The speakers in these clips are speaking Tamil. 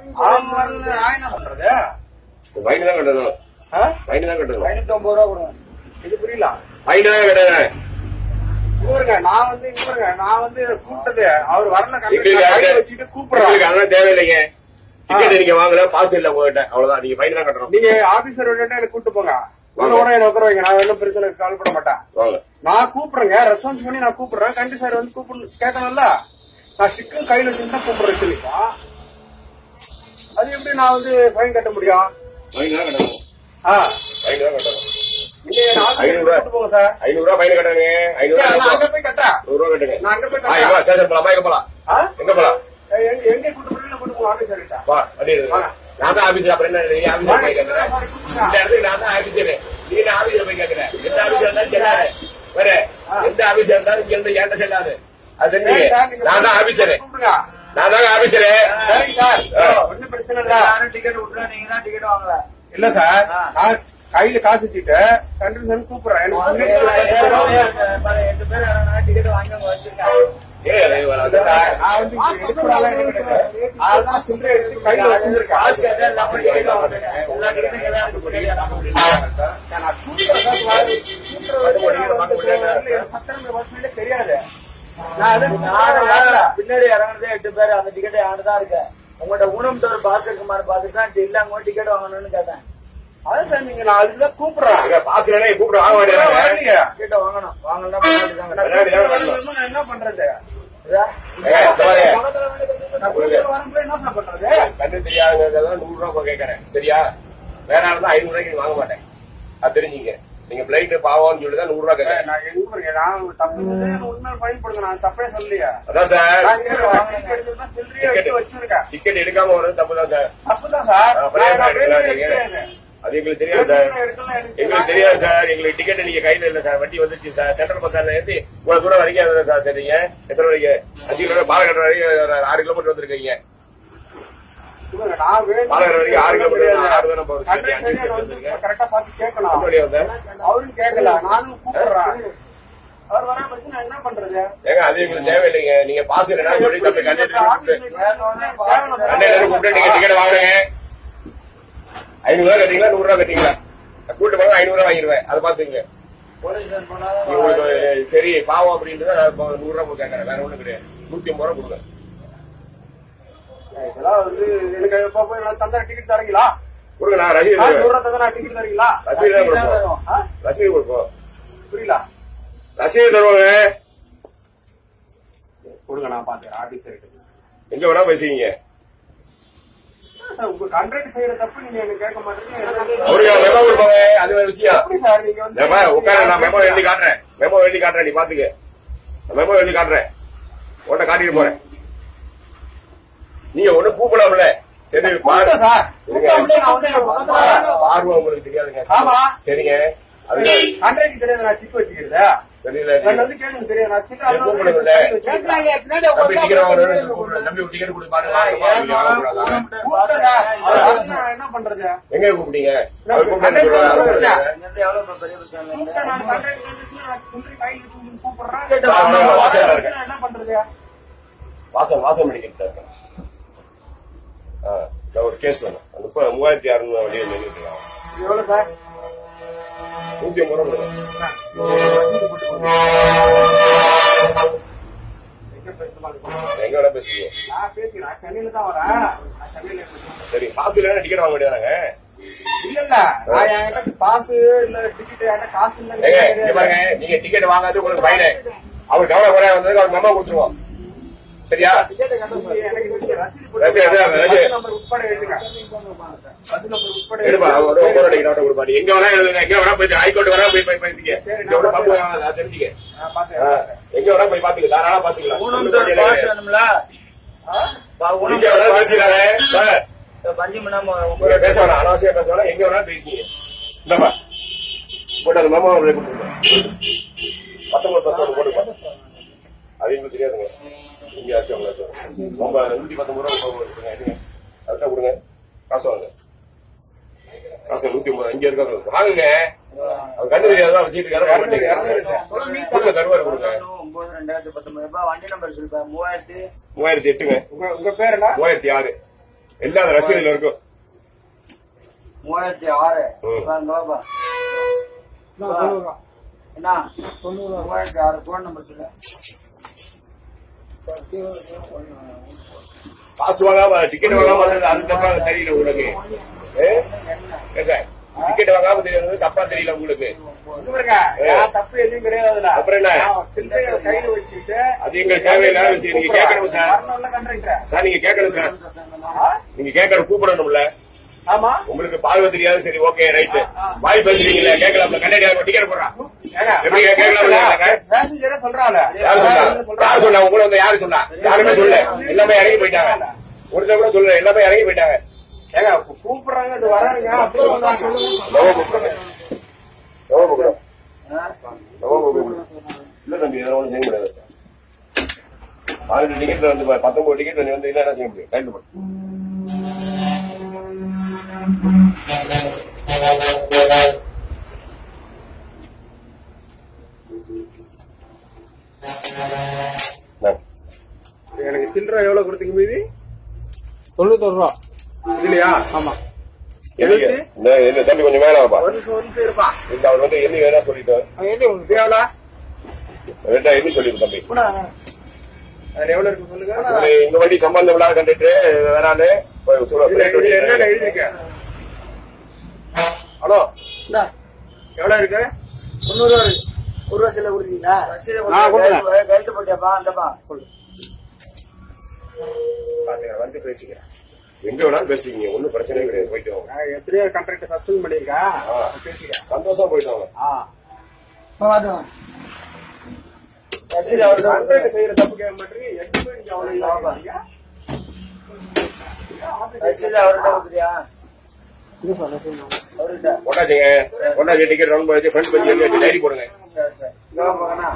அவன் வரல, நான் என்ன பண்றது ஃபைன் தான் கட்டணும் ஆ? ஃபைன் தான் கட்டணும் ஐநூத்தி ஐம்பது ரூபா கொடுங்க இது புரியல ஃபைன் தான் கட்டணும் இவருங்க நான் வந்து இவருங்க நான் வந்து கூப்பிட்டது அவர் வரல எங்களுக்கு கண்டிப்பா அது- கையில வச்சுட்டு கூப்பிடுறேன் உங்களுக்கு அதெல்லாம் தேவையில்லைங்க டிக்கெட் நீங்க வாங்கல பாஸ் இல்ல உங்ககிட்ட அவ்வளவுதான் நீங்க ஃபைன் தான் கட்டணும் நீங்க ஆபீசர் வேணும்னா எனக்கு கூட்டு போங்க உங்களோட என்ன உட்கார வைங்க நான் ஒன்றும் பிரச்சனை கால் பண்ண மாட்டேன் வாங்க நான் கூப்பிடுறேங்க ரெஸ்பான்ஸ் பண்ணி நான் கூப்பிடுறேன் கண்டி சார் வந்து கூப்பிடு கேட்கணும்ல நான் ஸ்டிக்கும் கையில வச்சுட்டு தான் கூப்பிடுறேன் சொல்லிப்பா அது எப்படி நான் வந்து ஃபைன் கட்ட முடியும் ஃபைன் தான் கட்டணும் ஆ ஃபைன் தான் கட்டணும் நீங்க என்ன ஆபீசர் ஐநூறு ரூபா. கூட்டு போங்க சார் ஐநூறு ரூபாய் ஃபைன் கட்டணுங்க ஐநூறு சரி, நான் அங்க ரூபாய் போய் கட்டுறேன் நூறு ரூபாய் கட்டுங்க நான் அங்க போய் ஆ, எங்க கட்டுறேன் ஸ்டேஷன் போலாமா எங்க போலாம் ஆ? எங்க போலாம் எங்க எங்க கூட்டு போறீங்க கூட்டு போங்க ஆபீசர் கிட்ட வா வண்டி எடுங்க. வாங்க. நான் தான் ஆபீஸ்ல அப்புறம் என்ன நீ ஆபீஸ்ல வாங்க, போய் இங்க கேட்கறேன் தான் கூப்பிடுங்க. இந்த இடத்துக்கு நான் தான் ஆபீசர் நீ என்ன ஆபீஸ்ல போய் கேட்கறேன் எந்த ஆபீஸ்ல இருந்தாலும் கேட்காது வேற எந்த ஆபீஸ்ல இருந்தாலும் இங்க இருந்து என்கிட்ட செல்லாது அது சரி, தெரிஞ்சுங்க. சார், நீங்க நான் தான் ஆபீசர் கூப்பிடுங்க நான் தாங்க ஆபீசர் சரி சார் ஆ. ஒண்ணும் பிரச்சனை இல்ல யாரும் டிக்கெட் விட்டுறா நீங்க தான் டிக்கெட் வாங்கல இல்ல சார் ஆ. நான் கையில காசு வச்சுட்டு கண்டிப்பா கூப்பிடுறேன் எனக்கு முன்னாடி ஒரு பத்து பேரும் எட்டு பேர் இறங்கினா டிக்கெட் வாங்கி அங்க வச்சிருக்காங்க நான் வந்து இங்க எடுக்கூடாதுன்னு எனக்கு தெரியாது. அதுதான் சில்லறை எடுத்து கையில வச்சிருக்கேன். காசு கேட்டா எல்லா டிக்கெட்டும் வாங்குறேன் எல்லா டிக்கெட்டும் இங்கதான் இருக்கு டிக்கெட் வாங்க முடியல நான் கூட்டுறேன் சார். நான் கூட்டுறது வரைக்கும் நான் வந்து வரல. எனக்கு பத்திரமே வரணும்னே தெரியாது நான் அது நான் வரல. பின்னாடி இறங்குனதே எட்டு பேர் அந்த டிக்கெட் யாரு தான் இருக்கு உங்கள்ட்ட ஊனம்ட்டு ஒரு பாஸ் இருக்குமான்னு பார்த்துட்டு தான் இல்ல அங்க டிக்கெட் வாங்கணும்னு கேட்டேன் அதான் சார் நீங்க நான் அதுக்குதான் கூப்பிடுறேன் பாஸ் இல்லைன்னா கூப்பிட்டு வாங்க வேண்டியது வரலையே. டிக்கெட் வாங்கணும் வாங்கலாம் பின்னாடி தான் நான் விளையாடு, கூப்பிட்டு விளையாடு. வரணும்னா நான் என்ன பண்றது பக்கத்துல வேண்டிய நான் கூப்பிட்டு வரும்போது என்ன சார் பண்றது கண்ணு தெரியாதுங்கிறதெல்லாம் நூறு ரூபாய் போய் கேட்கறேன் சரியா வேற இருந்தா ஐநூறு ரூபாய்க்கு நீ வாங்க மாட்டேன் அது தெரிஞ்சுங்க நீங்க பிளைட் பாவம்னு சொல்லி தான் நூறு ரூபாய் கேட்கறேன் நான் எங்க பாருங்க நான் ஒரு தப்பு செஞ்சு எனக்கு உண்மையில ஃபைன் போடுங்க நான் தப்பே சொல்லலையா அதான் சார் நான் இங்க டிக்கெட் எடுத்துதான் சில்லறையா எடுத்து வச்சிருக்கேன் டிக்கெட் எடுக்காம வர்றது தப்பு தான் சார் தப்புதான் சார் அப்புறம் ஏன் நான் சார் வேணும்னே எடுக்கலாம் நீங்க? எடுக்கிறேன் அது எங்களுக்கு தெரியாது சார் எடுக்கலாம் எனக்கு எங்களுக்கு தெரியாது சார் எங்களுக்கு டிக்கெட் நீங்க கையில இல்ல சார் வண்டி வந்துச்சு சார் சென்ட்ரல் பஸ்ல இருந்து இவ்வளவு தூரம் வரைக்கும் அது சார் சரிங்க எத்தனை வரைக்கும் அஞ்சு கிலோமீட்டர் பாலக்காடு வரைக்கும் ஒரு ஆறு கிலோமீட்டர் வந்திருக்கீங்க இவங்க நான் வேணும் பாலக்காடு வரைக்கும் ஆறு கிலோமீட்டர் ஆறு தானே போகுது சரி, கண்டக்டர் அஞ்சு வந்து வந்திருக்கேன் கரெக்டா பார்த்து கேட்கணும் எந்த வழியா வந்தேன் அவரும் கேட்கல நானும் கூப்பிடுறேன் அவர் வர பட்சம் நான் என்ன பண்றது ஏங்க அது எங்களுக்கு தேவையில்லைங்க நீங்க பாஸ் இல்லைன்னா சொல்லி தப்பு கண்டக்டர் கூப்பிட்டு நீங்க டிக்கெட் வாங்குங்க ஐநூறு ரூபாய் கட்டிங்களா நூறு ரூபாய் கட்டிங்களா கூட்டு போங்க ஐநூறு ரூபாய் வாங்கிடுவேன் அதை பாத்துங்க போலீஸ் போனாலும் உங்களுக்கு சரி பாவம் அப்படின்ட்டு தான் நான் இப்போ நூறு ரூபாய் கேட்கறேன் வேற ஒண்ணும் கிடையாது நூத்தி ஐம்பது ரூபாய் கொடுங்க இதெல்லாம் வந்து எனக்கு இப்ப போய் நான் தந்தா டிக்கெட் தரீங்களா கொடுங்க நான் ரசீது நான் தருவேன். நூறு தந்தா நான் டிக்கெட் தரீங்களா ரசீது தான் ரசீது தான் கொடுப்போம் தருவோம். ஆ? ரசீது கொடுப்போம் புரியல ரசீது தருவாங்க கொடுங்க நான் பாத்துக்கிறேன் ஆபீசர் எங்க வேணா பேசுவீங்க உங்க கண்ட்ராக்ட் செய்யற தப்பு நீங்க எனக்கு கேட்க மாட்டீங்க எனக்கு- அவருக்கு மெமோ கொடுப்பாங்க அது ஒரு விஷயம் எப்படி சார் நீங்க வந்து மெமோ உட்கார நான் மெமோ எழுதி காட்டுறேன் மெமோ எழுதி காட்டுறேன் நீ பாத்துக்க நான் மெமோ எழுதி காட்டுறேன் உன்கிட்ட காட்டிட்டு போறேன் நீங்க ஒண்ணு கூப்பிடலாம்ல சரி பாரு கூப்பிட்டேன் சார் இருங்க. கூப்பிடாமலே நான் வந்து என் பக்கத்துல வரேன். பார்வை உங்களுக்கு தெரியாதுங்க ஆமா. சரிங்க அது கண்ட்ராக்ட் தெரியாது நான் டிக் வச்சுக்கிறதா தெரியல நான் வந்து கேட்க தெரியாது நான் டிக்கெட் அதனால தான் கூப்பிடுங்கல்ல. கையில வச்சிருக்கேன். தம்பி டிக்கெட் வாங்கணும் கூப்பிடுறேன் தம்பி ஒரு டிக்கெட் கொடுப்பாரு கூப்பிட்டேன்டா. அவர் வரல, நான் என்ன பண்றது எங்க கூப்பிட்டீங்க நான் அவர் கூப்பிட்டு கண்டக்டர் சொல்றாரு. கூப்பிடுறேன். இங்கிருந்து எவ்வளவு பெரிய பஸ் ஸ்டாண்ட்ல இருந்து? கூப்பிட்டேன் நான் கண்ட்ராக்ட் வந்துச்சுன்னா நான் குன்றி கையில வச்சு கூப்பிடுறேன். கேட்டு வாங்க, நான் வாசல்ல வரல, இருக்கேன். நான் என்ன பண்றது வாசல் வாசல் மெடிக்கல் இருக்கேன் ஆ, இந்த ஒரு கேஸ் வேணும் முப்பது மூவாயிரத்தி அறுநூறு வழியை நின்றுட்டு இருக்கான் இது எவ்வளவு சார் நூத்தி ஐம்பது ரூபா கொடுங்க. ரசீது போட்டு கொடுங்க. எங்க பேசுமா இருக்கு? எங்க வேணா பேசுவீங்க நான் பேசி நான் சென்னையில தான் வரேன் நான் சென்னையில இருக்கேன். சரி காசு இல்லைன்னா டிக்கெட் வாங்க வேண்டியதாங்க இல்ல இல்ல நான் என்கிட்ட பாசு இல்ல டிக்கெட் என்கிட்ட காசு இல்ல ஏங்க இங்க பாருங்க நீங்க டிக்கெட் வாங்காது உங்களுக்கு ஃபைனு அவர் கவலை குறையா வந்ததுக்கு அவர் மெமோ கொடுத்துருவோம் சரியா எனக்கு நீங்க ரசீது போட்டு ரசீது, ரசீது, ரசீது. பஸ் நம்பர் உட்பட எழுதுங்க பஸ் நம்பர் உட்பட எடுப்பா எழுதுங்க. ஒரு ஒரு டிக்கெட் கொடுப்பா நீ எங்க வேணா எழுதுங்க எங்க வேணா போய் ஹைகோர்ட் வேணா போய் போய் பேசிக்க இங்க ஒண்ணு பப்பு வாங்காத, அதை தெரிஞ்சுக்க நான் பார்த்தேன், ஆ, பார்த்தேன். எங்க வேணா போய் பாத்துக்க தாராளமா பாத்துக்கலாம் ஊனம்ட்டு ஒரு பாஸ் வேணும்ல ஆ? பா, எங்க ஊனம்ட்டு ஒரு வேணா பாஸ் பேசிக்கிறாங்க சார் இந்த பஞ்சு மணி நேரம் உங்களை உங்க பேச வேணாம் அனாவசியம் பேச வேணாம் எங்க வேணா பேசிக்கீங்க இந்தப்பா போட்டு அந்த மெமோ கொடுத்துருங்க பத்தொன்பது பர்சன்ட் போட்டுப்பா அது எங்களுக்கு தெரியாதுங்க இங்க ஆச்சு உங்களுக்கு ரொம்ப நூத்தி பத்தொன்பது ரூபா கொடுங்க கொடுங்க எடுங்க அதுதான் கொடுங்க காசு வாங்க காசு நூத்தி ஐம்பது இங்க இருக்காங்க வாங்குங்க அவன் கண்ணு தெரியாதான் வச்சுட்டு இருக்காரு வாங்க மாட்டேங்கிறாரு. கொடுங்க தருவாரு கொடுங்க ஒன்பது ரெண்டாயிரத்தி பத்தொன்பது ரூபாய் வண்டி நம்பர் சொல்லிப்பா மூவாயிரத்தி மூவாயிரத்தி எட்டுங்க உங்க உங்க பேர் என்ன மூவாயிரத்தி ஆறு எல்லாம் அந்த ரசீதுல இருக்கும் மூவாயிரத்தி ஆறு ம். வாங்க, வாப்பா. என்ன மூவாயிரத்தி ஆறு போன் நம்பர் சொல்லு காசு வாங்காம டிக்கெட் வாங்காம வந்தது அது தப்பா தெரியல உங்களுக்கு ஏ? ஏ சார் டிக்கெட் வாங்காம தெரியாது தப்பா தெரியல உங்களுக்கு இது பாருங்க, நான் தப்பு எதுவும் கிடையாது அதுல. அப்புறம் என்ன? நான் சில்லறையை கையில வச்சுக்கிட்டு அது எங்களுக்கு தேவையில்லாத விஷயம் நீங்க கேட்கணும் சார் வரணும்ல கண்டக்டர். சார் நீங்க கேட்கணும் சார் ஆ? நீங்க கேட்கணும் கூப்பிடணும்ல ஆமா உங்களுக்கு பார்வை தெரியாது சரி ஓகே ரைட் வாய் பேசுறீங்களா கேட்கலாம்ல கண்ணாடி டிக்கெட் போடுறான் ஏங்க, எப்படி கேட்கலாம்ல பேசஞ்சரே சொல்றாளே. யாரு சொன்னா யாரு சொன்னா உங்களை வந்து யாரு சொன்னா யாருமே சொல்ல எல்லாமே இறங்கி போயிட்டாங்க ஒருத்தர் கூட சொல்ல எல்லாமே இறங்கி போயிட்டாங்க ஏங்க, கூப்பிடுறாங்க இது வராருங்க அப்படி சொல்றாங்க லவோ கூப்பிடுங்க லவோ கூப்பிடும் லவோ கூப்பிடும் இல்ல தம்பி இதெல்லாம் ஒன்றும் செய்ய முடியாது பதினெட்டு டிக்கெட் வந்து பத்தொன்பது டிக்கெட் வந்து வந்து என்ன செய்ய முடியும் கையில் போட்டு இந்தாங்க. எனக்கு சில்லறை எவ்வளவு கொடுத்தீங்க மீதி தொண்ணூத்தொரு ரூபா இல்லையா ஆமா எண்ணிக்கை. இந்த இந்த தம்பி கொஞ்சம் மேல வாப்பா ஒரு நிமிஷம் ஒரு நிமிஷம் இருப்பா இந்த அவர் வந்து எண்ணி வேணா சொல்லிட்டு இது எவ்வளவு ரெண்டா எண்ணி சொல்லிடு தம்பி அதுல எவ்வளவு இருக்கு சொல்லுங்க நான் இது இந்த வண்டி சம்பந்தம் இல்லாத கண்டுட்டு வேறானு போய் சொல்ல- இதுல இதுல என்னென்ன எழுதிருக்கேன் ஹலோ எவ்வளவு இருக்கு முந்நூறு ரூபா இருக்கு ஒரு ரூபா சில்லறை கொடுத்தீங்களா ஆ, கொடுங்க. கழுத்து போட்டியாப்பா அந்தப்பா பாத்துக்கிறேன் வந்து பேசிக்கிறேன் எங்க வேணாலும் பேசிக்கிங்க ஒண்ணும் பிரச்சனையே கிடையாது போயிட்டு வாங்க நான் எத்தனையோ கண்ட்ராக்ட் சஸ்பெண்ட் பண்ணிருக்கேன் ஆ. பேசிக்கிறேன் சந்தோஷமா போயிட்டு வாங்க ஆ ரசீது அவர்தான் கண்ட்ராக்ட் செய்யற தப்பு கேட்க மாட்டீங்க எங்க போய் நீங்க அவ்வளவு இதா இருக்கீங்க? ரசீது அவர்கிட்ட கொடுத்துறியா அவர்கிட்ட கொண்டாச்சுங்க கொண்டாச்சு டிக்கெட் ரவுண்ட் பண்ணி ஃப்ரண்ட் பேஜ் எழுதி டைரி போடுங்க சரி சரி இதோ பாக்கண்ணா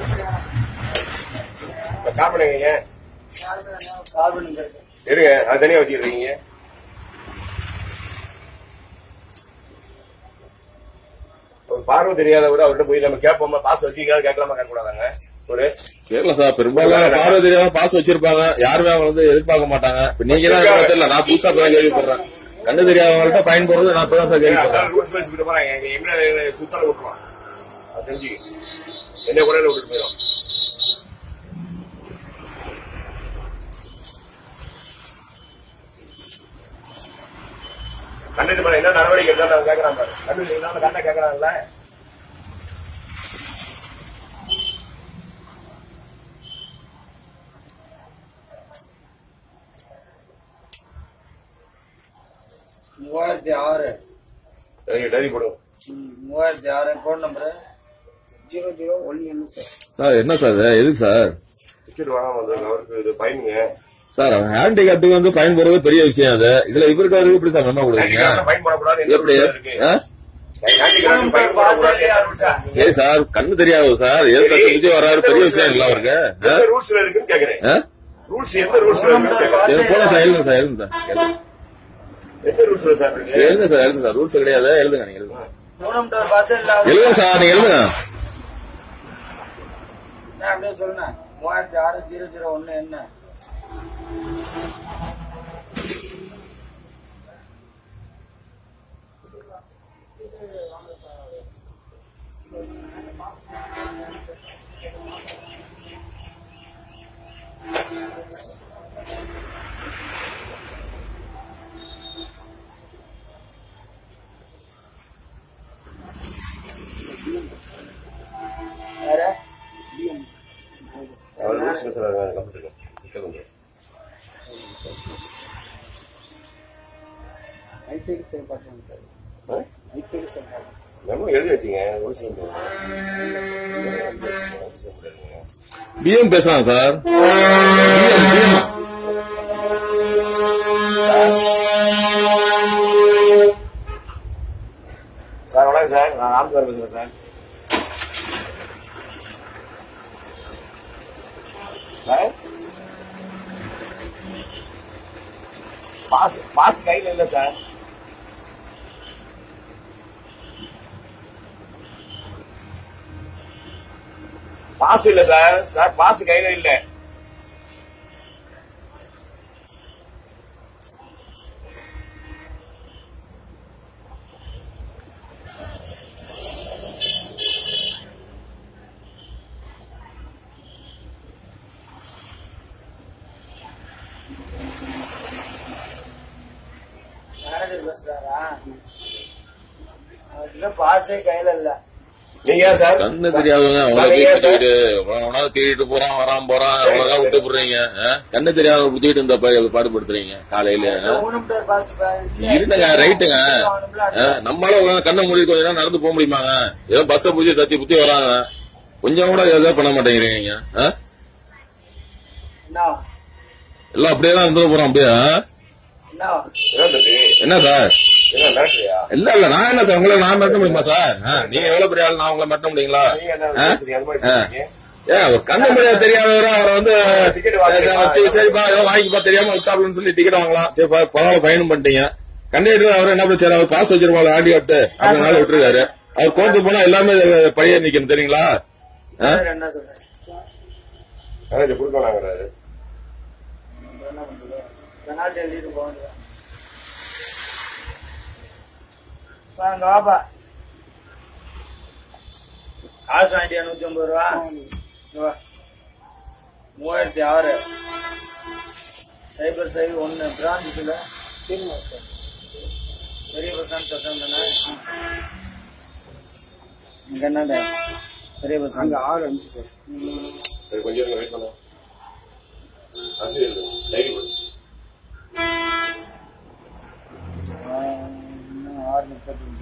இப்ப காப்பிடுங்க கார்பன் இருக்கு இருங்க அது தனியா வச்சுக்கிறீங்க ஒரு பார்வை தெரியாதவரை அவர்கிட்ட போய் நம்ம கேட்போமா பாஸ் வச்சிருக்காரு கேட்கலாமா கேட்கக்கூடாதாங்க ஒரு கேட்கலாம் சார் பெரும்பாலும் பார்வை தெரியாம பாஸ் வச்சிருப்பாங்க யாருமே அவங்க வந்து எதிர்பார்க்க மாட்டாங்க இப்ப நீங்க தான் எனக்கு தெரியல நான் புதுசா இப்பதான் கேள்விப்படுறேன் கண்ணு தெரியாதவங்கள்ட்ட ஃபைன் போடுறது நான் இப்பதான் சார் கேள்விப்படுறேன் ரூல்ஸ் வைஸ் விட்டு போறாங்க எங்க எங்க சுத்தர விட்டுருவான் அது தெரிஞ்சு என்ன கூட விட்டுட்டு போயிடும் கண்டுட்டு மேல என்ன நடவடிக்கை எடுத்தா கேட்கறான் பாரு கண்டு இல்லாம கண்ணை கேட்கறான்ல மூவாயிரத்தி ஆறு டைரி டைரி போடுங்க ம், மூவாயிரத்தி ஆறு phone number zero zero one என்ன சார் சார் என்ன சார் இது எதுக்கு சார் டிக்கெட் வாங்காம வந்தாங்க அவருக்கு இது பயனுங்க சார் அவன் ஹேண்டிகேப்டுக்கு வந்து ஃபைன் போடுறது பெரிய விஷயம் அது இதுல இவருக்கு அது எப்படி சார் மெமோ கொடுக்குறீங்க ஃபைன் போடக்கூடாது எந்த எப்படி ரூல்ஸ் இருக்கு ஆ? ஹேண்டிகிராஃப்ட் ஃபைன் போடக்கூடாது எந்த ரூல்ஸ் இருக்கு? சரி சார் கண்ணு தெரியாது சார் எது தத்து விஜய் வராரு பெரிய விஷயம் இல்ல அவருக்கு ஆ? எந்த ரூல்ஸ்ல இருக்குன்னு கேக்குறேன் ஆ? ரூல்ஸ் எந்த ரூல்ஸ்ல இருக்குன்னு கேக்குறேன் சரி, போலாம் சார் எழுதுங்க சார் எழுதுங்க சார் எழுதுங்க. எந்த ரூல்ஸ்ல சார் இருக்கு எழுதுங்க சார் எழுதுங்க சார் ரூல்ஸ் கிடையாது எழுதுங்க நீங்க எழுதுங்க மூணு டோர் பஸ் இல்லாத எழுதுங்க சார் நீங்க எழுதுங்க என்ன அப்படியே சொல்லுங்க மூவாயிரத்தி ஆறு ஜீரோ ஜீரோ ஒன்னு என்ன வேற அவர் ரூல்ஸ் சார் கம்ப்யூட்டர் சிக்கல் வந்து நம்ம எழுதி வச்சுங்க ரூல்ஸ் பிஎம் பேசலாம் சார் பிஎம் பிஎம் சார் வணக்கம் சார் நான் ராம்குமார் பேசுறேன் சார் சார் பாஸ் பாஸ் கையில் இல்லை சார் பாஸ் இல்ல சார் சார் பாஸ் கையில இல்ல போறா அதுல பாஸே கையில இல்ல நீங்க ஏன் சார் கண்ணு தெரியாதவங்க அவ்வளவு தூக்கிட்டு உணவு தேடிட்டு போறான் வரான் போறான் அவ்வளவுதான் விட்டு போடுறீங்க ஆ? கண்ணு தெரியாதவங்க குத்திட்டு இந்த ப- பாடுபடுத்துறீங்க காலையில ஆ? ஊனம்டர் பாஸ் இருந்துங்க ரைட்டுங்க ஆ, நம்மளால உட்கார்ந்து கண்ணை மூடி கொஞ்ச நேரம் நடந்து போக முடியுமாங்க ஏதோ பஸ்ஸ பூஜை தத்தி புத்தி வராங்க கொஞ்சம் கூட ஏதோ பண்ண மாட்டேங்கிறீங்க ஆ? என்ன எல்லாம் அப்படியே தான் இருந்துட போறோம் அப்படியே ஆ? என்ன என்ன தம்பி என்ன சார் என்ன மிரட்டுறியா இல்ல இல்ல நான் என்ன சார் உங்களை நான் மாட்ட முடியுமா சார் ஆ, நீங்க எவ்வளவு பெரிய ஆள் நான் உங்களை மாட்ட முடியுங்களா நீங்க என்ன ஆ? பேசுறீங்க அந்த மாதிரி பேசுறீங்க ஏன் ஒரு கண்ணு முடியாது தெரியாதவரை அவரை வந்து டிக்கெட் வாங்கிக்கலாம். சரி, சரிப்பா ஏதோ வாங்கிப்பா தெரியாம விட்டாப்லன்னு சொல்லி டிக்கெட் வாங்கலாம் சரிப்பா பரவாயில்ல பயணம் பண்ணிட்டீங்க கண்டக்டர் அவர் என்ன பிரச்சனை அவர் பாஸ் வச்சிருப்பாங்க ஆண்டி கட்டு அதனால விட்டுருக்காரு அவர் கோர்த்து போனா எல்லாமே பழைய நிக்கணும் தெரியுங்களா ஆ? வேற என்ன சொல்றேன் மேனேஜர் கொடுக்க வேணாங்கிறாரு என்ன பண்றது பெனால்டி எழுதிட்டு போக வேண்டியது வாங்க வாப்பா காசு வாங்கிட்டியா நூத்தி ஐம்பது ரூபா இங்க வா. மூவாயிரத்தி ஆறு சைபர் சைபர் ஒன்னு பிரான்சிஸ்ல பெரிய பஸ் ஸ்டாண்ட் சத்தம் தானே இங்க என்னடா பெரிய பஸ் அங்க ஸ்டாண்ட் ஆறு அஞ்சு சார் சரி கொஞ்சம் இருங்க வெயிட் பண்ணுங்க ஆசிரியர் டைரி கொடு இன்னும் ஆறு முப்பத்தஞ்சு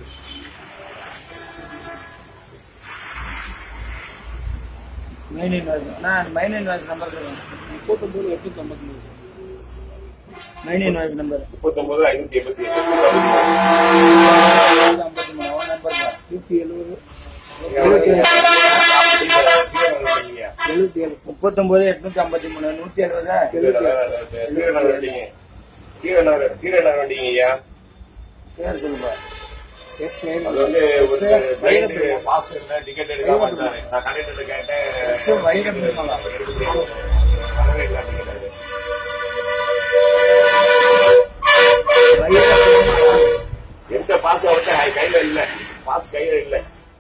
மெயின் இன்வாய்ஸ் நான் மெயின் இன்வாய்ஸ் நம்பர் சொல்லுங்க முப்பத்தொன்பது எட்நூத்தி ஐம்பத்தி மூணு சார் மெயின் இன்வாய்ஸ் நம்பர் முப்பத்தொன்பது ஐநூத்தி எண்பத்தி எட்டு ஐம்பத்தி மூணு அவன் நம்பர் தான் நூத்தி எழுபது எழுபத்தி எழுபத்தி ஏழு சார் முப்பத்தொன்பது எட்நூத்தி ஐம்பத்தி மூணு நூத்தி எழுபதா ஐயா பேர் சொல்லுப்பா எஸ் நைன் அது வந்து ஒரு பிளைண்ட் பாஸ் இல்ல டிக்கெட் எடுக்காம வந்தாரு நான் கண்டக்டர் கேட்டேன் எஸ் வைரம் பெருமாளா? வரவே இல்லை ticket அது. வைரம் பெருமாளா? எந்த பாஸ் அவர்கிட்ட கையில இல்ல பாஸ் கையில இல்ல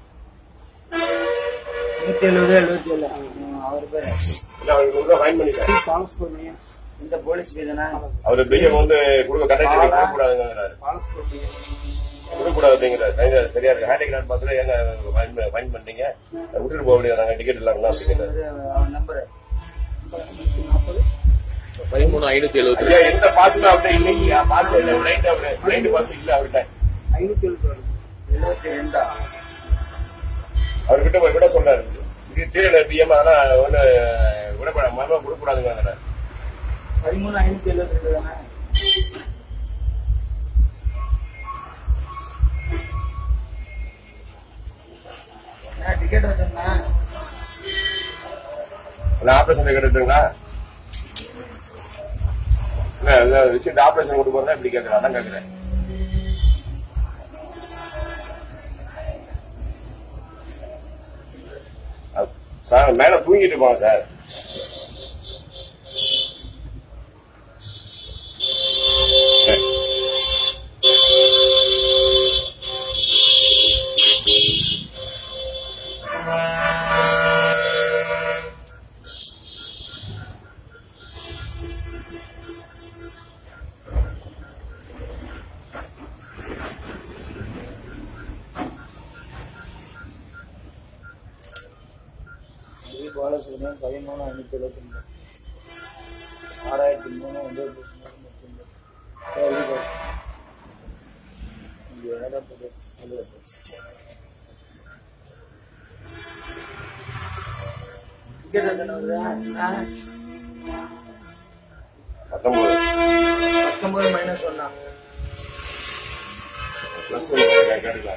நூத்தி எழுபது எழுபத்தி ஏழு அவர் பேரு இல்ல அவருக்கு கொடுக்க ஃபைன் பண்ணிட்டாரு பாலசுப்ரமணியம் இந்த போலீஸ் பேருனா அவரு பிஎம் வந்து கொடுக்க கண்டக்டர் கொடுக்க கூடாதுங்கிறாரு பாலசுப்ரமணியம் கொடுக்க கூடாது அப்படிங்கிறாரு கையில சரியா இருக்கு ஹேண்டிகிராஃப்ட் பாஸ்ல ஏங்க ஃபைன் ஃபைன் பண்ணீங்க விட்டுட்டு போக முடியாது டிக்கெட் இல்லாம அப்படிங்கிறாரு அவன் நம்பரு பதிமூணு ஐநூத்தி எழுபத்தி ஐயா எந்த பாஸ்மே அவர்கிட்ட இல்லையா பாஸ் இல்ல பிளைண்ட் அவரு பிளைண்ட் பாஸ் இல்ல அவர்கிட்ட ஐநூத்தி எழுபத்தி ரெண்டு எழுபத்தி ரெண்டா அவர்கிட்ட போய் விட சொன்னாரு இது தீரல பிஎம் அதெல்லாம் ஒண்ணு விடக்கூடாது மரமா கொடுக்கூடாதுங்கிறாரு பதிமூணு ஐநூத்தி எழுபத்தி ரெண்டு தானே டிக்கெட் வச்சிருந்தேன் அந்த ஆபரேஷன் கேட்டுங்களா இல்ல விஷயம் ஆபரேஷன் கொண்டு போறதா இப்படி கேக்குறேன் அதான் கேக்குறேன் அது- சார் மேல தூங்கிட்டு போங்க சார் இது போல சொல்றேன் பதிமூணு ஐநூத்தி எழுபத்தி ரெண்டு ஆறாயிரத்தி மூணு ஒன்பது பூஜ்ஜியம் முப்பத்தி ஒன்பது. சரி, இது போதும். இங்க ஏதாவது போடு. அது போடு. டிக்கெட் எத்தனை வருது? ஆ? பத்தொன்பது பத்தொன்பது மைனஸ் ஒன்னா பிளஸ் கேட்டுக்கலாம்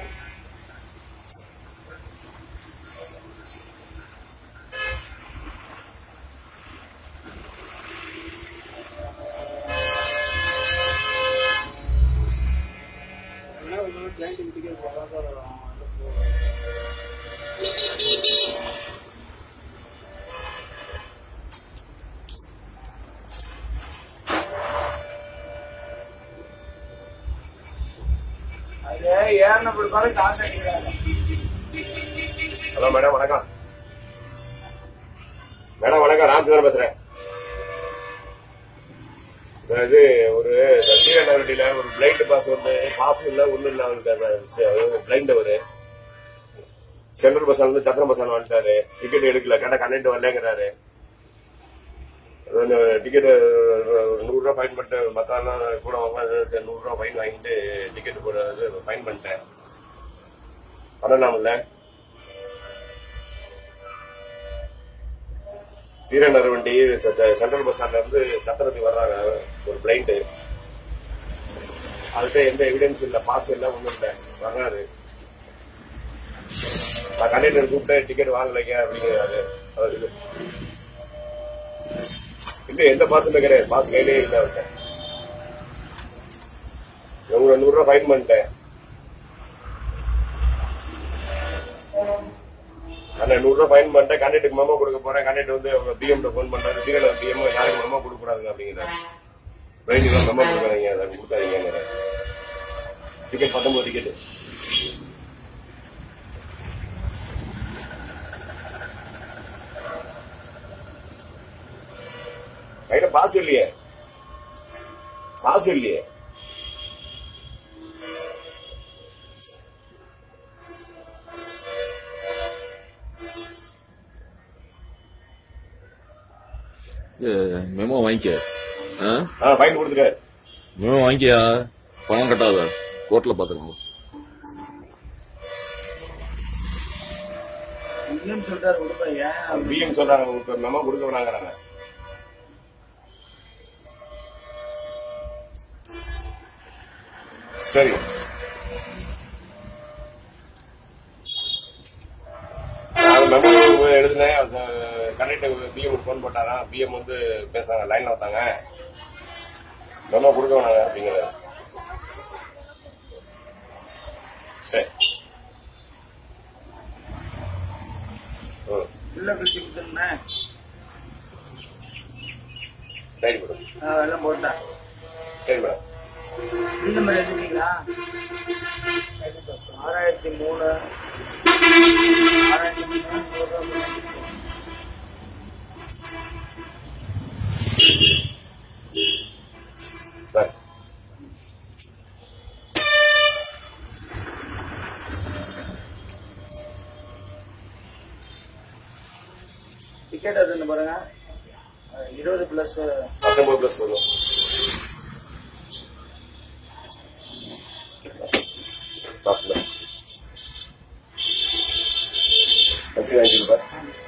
என்ன ஒரு கிளைண்ட் டிக்கெட் போடுறோம் சார் அது ஏறின பிற்பாடு காசு அடிக்கிறாங்க ஹலோ மேடம் வணக்கம் மேடம் வணக்கம் ராமச்சந்திரன் பேசுறேன் இது ஒரு சீரநகரடியில ஒரு பிளைண்ட் பாஸ் வந்து பாஸ் பாஸ் இல்ல ஒண்ணும் இல்ல அவருக்கு பிளைண்ட் அவரு சென்ட்ரல் பஸ் வந்து சத்திரம் பஸ் வந்துட்டாரு டிக்கெட் எடுக்கல கேட்டா கண்டக்டர் வரலங்கிறாரு டிக்கெட் நூறு ரூபா ஃபைன் பண்ணிட்டு மத்தெல்லாம் கூட வாங்க நூறு ரூபா ஃபைன் வாங்கிட்டு டிக்கெட் கூட ஃபைன் பண்ணிட்டேன் பண்ணலாம்ல வீரநகர் வண்டி செ- செ- சென்ட்ரல் பஸ் ஸ்டாண்ட்ல இருந்து சத்திரத்துக்கு வர்றாங்க ஒரு பிளைண்ட் அதுக்கு எந்த எவிடன்ஸ் இல்ல பாஸ் இல்ல ஒண்ணும் இல்ல வர்றாரு நான் கண்டக்டர் கூப்பிட்டு டிக்கெட் வாங்கலைங்க அப்படிங்கிறாரு அவருக்கு இல்ல எந்த பாஸுமே கிடையாது பாஸ் கையிலே இல்ல அவர்கிட்ட இவங்க நூறு ரூபாய் ஃபைன் பண்ணிட்டேன் ஆனா நூறு ரூபாய் ஃபைன் பண்ணிட்டேன் கண்டக்டருக்கு மெமோ கொடுக்க போறேன் கண்டக்டர் வந்து அவங்க பிஎம் ஃபோன் பண்றாரு சீரல பிஎம் யாருக்கு மெமோ கொடுக்க கூடாதுங்க அப்படிங்கிறாரு பிரைனுக்கு மெமோ கொடுக்காதீங்க அதை கொடுக்காதீங்கிறாரு டிக்கெட் பத்தொன்பது டிக்கெட் கையில பாஸ் இல்லையே பாஸ் இல்லையே மெமோ வாங்கிக்க ஆ? ஆ ஃபைன் கொடுத்துட்டாரு மெமோ வாங்கியா பணம் கட்டாத கோர்ட்ல பாத்துக்கலாம் இல்லைன்னு சொல்லிட்டாரு கொடுப்பேன் ஏன் பிஎம் சொல்றாங்க உங்களுக்கு மெமோ கொடுக்க வேணாங்கிறாங்க சரி நான் மெமோ எழுதினேன் அந்த கண்டக்டர் பிஎம் ஃபோன் போட்டாரா பிஎம் வந்து பேசுறாங்க லைன்ல வந்தாங்க மெமோ கொடுக்க வேணாங்க அப்படிங்கிறாரு சரி ம் இல்ல பிடிச்சி கொடுத்துருந்தேன் சரி மேடம் எல்லாம் போட்டேன் சரி மேடம் பில் நம்பர் எடுத்துக்கீங்களா ஆறாயிரத்தி மூணு ஆறாயிரத்தி மூணு நூறு ரூபா சரி டிக்கெட் எதுன்னு பாருங்க அஹ் இருபது பிளஸ் பத்தொன்பது பிளஸ் வரும் டாப்ல. பசி வாங்கிட்டு